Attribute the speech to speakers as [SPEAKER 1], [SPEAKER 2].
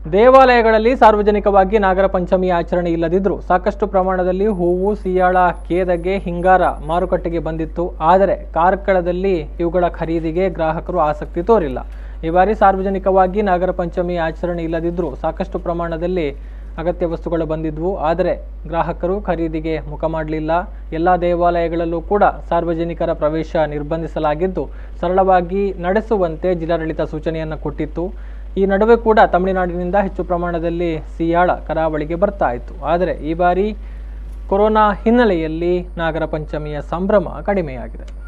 [SPEAKER 1] ದೇವಾಲಯಗಳಲ್ಲಿ ಸಾರ್ವಜನಿಕವಾಗಿ ನಾಗರ ಪಂಚಮಿ ಆಚರಣೆ ಇಲ್ಲದಿದ್ದರೂ ಸಾಕಷ್ಟು ಪ್ರಮಾಣದಲ್ಲಿ ಹೂವು ಸಿಯಾಳ ಕೇದಗೆ ಹಿಂಗಾರ ಮಾರುಕಟ್ಟೆಗೆ ಬಂದಿತ್ತು ಆದರೆ ಕಾರ್ಕಳದಲ್ಲಿ ಇವುಗಳ ಖರೀದಿಗೆ ಗ್ರಾಹಕರು ಆಸಕ್ತಿ ತೋರಿಲ್ಲ ಈ ಬಾರಿ ಸಾರ್ವಜನಿಕವಾಗಿ ನಾಗರ ಪಂಚಮಿ ಆಚರಣೆ ಇಲ್ಲದಿದ್ದರೂ ಸಾಕಷ್ಟು ಪ್ರಮಾಣದಲ್ಲಿ ಅಗತ್ಯ ವಸ್ತುಗಳು ಬಂದಿದ್ವು ಆದರೆ ಗ್ರಾಹಕರು ಖರೀದಿಗೆ ಮುಖ ಮಾಡಲಿಲ್ಲ ಎಲ್ಲ ದೇವಾಲಯಗಳಲ್ಲೂ ಕೂಡ ಸಾರ್ವಜನಿಕರ ಪ್ರವೇಶ ನಿರ್ಬಂಧಿಸಲಾಗಿದ್ದು ಸರಳವಾಗಿ ನಡೆಸುವಂತೆ ಜಿಲ್ಲಾಡಳಿತ ಸೂಚನೆಯನ್ನು ಕೊಟ್ಟಿತ್ತು ಈ ನಡುವೆ ಕೂಡ ತಮಿಳುನಾಡಿನಿಂದ ಹೆಚ್ಚು ಪ್ರಮಾಣದಲ್ಲಿ ಸಿಯಾಳ ಕರಾವಳಿಗೆ ಬರ್ತಾ ಇತ್ತು ಆದರೆ ಈ ಬಾರಿ ಕೊರೋನಾ ಹಿನ್ನೆಲೆಯಲ್ಲಿ ನಾಗರ ಪಂಚಮಿಯ ಸಂಭ್ರಮ ಕಡಿಮೆಯಾಗಿದೆ